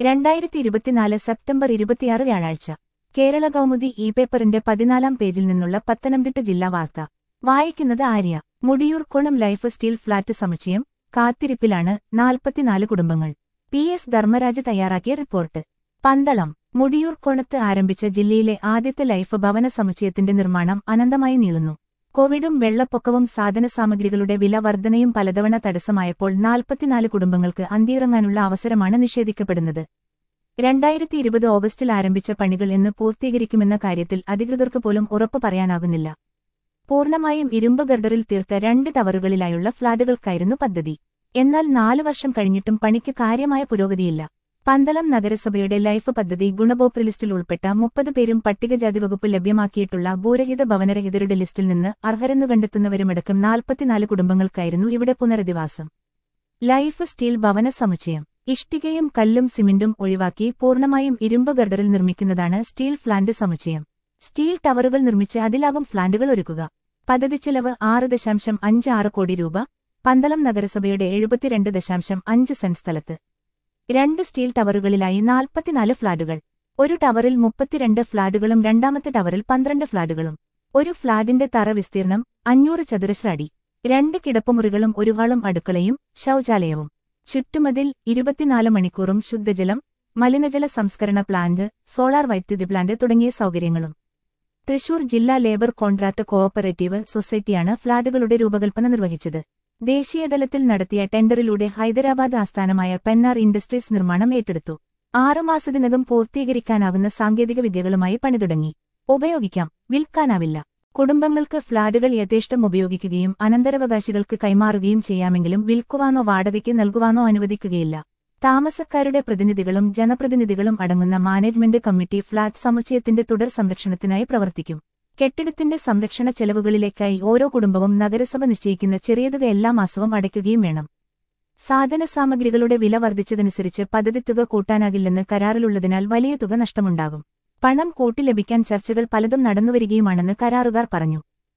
രണ്ടായിരത്തി ഇരുപത്തിനാല് സെപ്റ്റംബർ ഇരുപത്തിയാറ് വ്യാഴാഴ്ച കേരള കൗമുദി ഇ പേപ്പറിന്റെ പതിനാലാം പേജിൽ നിന്നുള്ള പത്തനംതിട്ട ജില്ലാ വാർത്ത വായിക്കുന്നത് ആര്യ മുടിയൂർ കുളം ലൈഫ് സ്റ്റീൽ ഫ്ളാറ്റ് സമുച്ചയം കാത്തിരിപ്പിലാണ് നാൽപ്പത്തിനാല് കുടുംബങ്ങൾ പി എസ് ധർമ്മരാജ് തയ്യാറാക്കിയ റിപ്പോർട്ട് പന്തളം മുടിയൂർ കുളത്ത് ആരംഭിച്ച ജില്ലയിലെ ആദ്യത്തെ ലൈഫ് ഭവന സമുച്ചയത്തിന്റെ നിർമ്മാണം അനന്തമായി നീളുന്നു കോവിഡും വെള്ളപ്പൊക്കവും സാധനസാമഗ്രികളുടെ വില വർധനയും പലതവണ തടസ്സമായപ്പോൾ നാൽപ്പത്തിനാല് കുടുംബങ്ങൾക്ക് അന്തിയിറങ്ങാനുള്ള അവസരമാണ് നിഷേധിക്കപ്പെടുന്നത് രണ്ടായിരത്തി ഇരുപത് ഓഗസ്റ്റിൽ ആരംഭിച്ച പണികൾ എന്ന് പൂർത്തീകരിക്കുമെന്ന കാര്യത്തിൽ അധികൃതർക്ക് പോലും ഉറപ്പു പറയാനാകുന്നില്ല പൂർണ്ണമായും ഇരുമ്പ് ഗർഡറിൽ തീർത്ത രണ്ട് ടവറുകളിലായുള്ള ഫ്ളാറ്റുകൾക്കായിരുന്നു പദ്ധതി എന്നാൽ നാലു വർഷം കഴിഞ്ഞിട്ടും പണിക്ക് കാര്യമായ പുരോഗതിയില്ല പന്തളം നഗരസഭയുടെ ലൈഫ് പദ്ധതി ഗുണഭോക്തൃ ലിസ്റ്റിൽ ഉൾപ്പെട്ട മുപ്പത് പേരും പട്ടികജാതി വകുപ്പ് ലഭ്യമാക്കിയിട്ടുള്ള ഭൂരഹിത ഭവനരഹിതരുടെ ലിസ്റ്റിൽ നിന്ന് അർഹരെന്നു കണ്ടെത്തുന്നവരുമടക്കം നാൽപ്പത്തിനാല് കുടുംബങ്ങൾക്കായിരുന്നു ഇവിടെ പുനരധിവാസം ലൈഫ് സ്റ്റീൽ ഭവന സമുച്ചയം ഇഷ്ടികയും കല്ലും സിമന്റും ഒഴിവാക്കി പൂർണ്ണമായും ഇരുമ്പ് ഗർഡറിൽ നിർമ്മിക്കുന്നതാണ് സ്റ്റീൽ ഫ്ലാന്റ് സമുച്ചയം സ്റ്റീൽ ടവറുകൾ നിർമ്മിച്ച് അതിലാകും ഫ്ലാന്റുകൾ ഒരുക്കുക പദ്ധതി ചെലവ് ആറ് ദശാംശം അഞ്ച് ആറ് കോടി രൂപ പന്തളം നഗരസഭയുടെ എഴുപത്തിരണ്ട് ദശാംശം അഞ്ച് സെന്റ് സ്ഥലത്ത് രണ്ട് സ്റ്റീൽ ടവറുകളിലായി നാൽപ്പത്തിനാല് ഫ്ളാറ്റുകൾ ഒരു ടവറിൽ മുപ്പത്തിരണ്ട് ഫ്ളാറ്റുകളും രണ്ടാമത്തെ ടവറിൽ പന്ത്രണ്ട് ഫ്ളാറ്റുകളും ഒരു ഫ്ളാറ്റിന്റെ തറ വിസ്തീർണം അഞ്ഞൂറ് ചതുരശ്ര അടി രണ്ട് കിടപ്പുമുറികളും ഒരു ഹാളും അടുക്കളയും ശൌചാലയവും ചുറ്റുമതിൽ ഇരുപത്തിനാല് മണിക്കൂറും ശുദ്ധജലം മലിനജല സംസ്കരണ പ്ലാന്റ് സോളാർ വൈദ്യുതി പ്ലാന്റ് തുടങ്ങിയ സൗകര്യങ്ങളും തൃശൂർ ജില്ലാ ലേബർ കോൺട്രാക്ട് കോഓപ്പറേറ്റീവ് സൊസൈറ്റിയാണ് ഫ്ളാറ്റുകളുടെ രൂപകൽപ്പന നിർവഹിച്ചത് ദേശീയതലത്തിൽ നടത്തിയ ടെൻഡറിലൂടെ ഹൈദരാബാദ് ആസ്ഥാനമായ പെന്നാർ ഇൻഡസ്ട്രീസ് നിർമ്മാണം ഏറ്റെടുത്തു ആറുമാസത്തിനകം പൂർത്തീകരിക്കാനാകുന്ന സാങ്കേതിക വിദ്യകളുമായി പണി തുടങ്ങി ഉപയോഗിക്കാം വിൽക്കാനാവില്ല കുടുംബങ്ങൾക്ക് ഫ്ളാറ്റുകൾ യഥേഷ്ടം ഉപയോഗിക്കുകയും അനന്തരാവകാശികൾക്ക് കൈമാറുകയും ചെയ്യാമെങ്കിലും വിൽക്കുവാനോ വാടകയ്ക്ക് നൽകുവാനോ അനുവദിക്കുകയില്ല താമസക്കാരുടെ പ്രതിനിധികളും ജനപ്രതിനിധികളും അടങ്ങുന്ന മാനേജ്മെന്റ് കമ്മിറ്റി ഫ്ളാറ്റ് സമുച്ചയത്തിന്റെ തുടർ സംരക്ഷണത്തിനായി പ്രവർത്തിക്കും കെട്ടിടത്തിന്റെ സംരക്ഷണ ചെലവുകളിലേക്കായി ഓരോ കുടുംബവും നഗരസഭ നിശ്ചയിക്കുന്ന ചെറിയ തുക എല്ലാ മാസവും അടയ്ക്കുകയും വേണം സാധനസാമഗ്രികളുടെ വില വർദ്ധിച്ചതനുസരിച്ച് പദ്ധതി തുക കൂട്ടാനാകില്ലെന്ന് കരാറിലുള്ളതിനാൽ വലിയ തുക നഷ്ടമുണ്ടാകും പണം കൂട്ടി ലഭിക്കാൻ ചർച്ചകൾ പലതും നടന്നുവരികയുമാണെന്ന് കരാറുകാർ പറഞ്ഞു